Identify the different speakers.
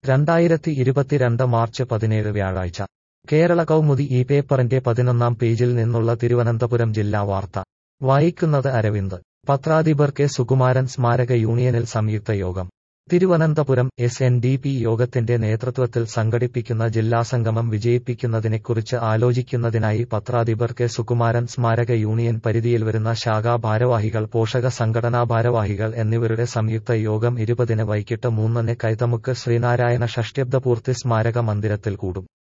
Speaker 1: രണ്ടായിരത്തി ഇരുപത്തിരണ്ട് മാർച്ച് പതിനേഴ് വ്യാഴാഴ്ച കേരള കൗമുദി ഈ പേപ്പറിന്റെ പതിനൊന്നാം പേജിൽ നിന്നുള്ള തിരുവനന്തപുരം ജില്ലാ വാർത്ത വായിക്കുന്നത് അരവിന്ദ് പത്രാധിപർ കെ സുകുമാരൻ സ്മാരക യൂണിയനിൽ സംയുക്ത യോഗം Thiruvananthapuram S N D P യോഗത്തിന്റെ നേതൃത്വത്തിൽ സംഘടിപ്പിക്കുന്ന ജില്ലാസംഗമം വിജയിപ്പിക്കുന്നതിനെക്കുറിച്ച് ആലോചിക്കുന്നതിനായി പത്രാധിപർ കെ സുകുമാരൻ സ്മാരക യൂണിയൻ പരിധിയിൽ വരുന്ന ശാഖാ ഭാരവാഹികൾ പോഷക സംഘടനാ ഭാരവാഹികൾ എന്നിവരുടെ സംയുക്ത യോഗം ഇരുപതിന് വൈകിട്ട് മൂന്നിന് കൈതമുക്ക് ശ്രീനാരായണ ഷഷ്ട്യബ്ദപൂർത്തി സ്മാരക മന്ദിരത്തിൽ കൂടും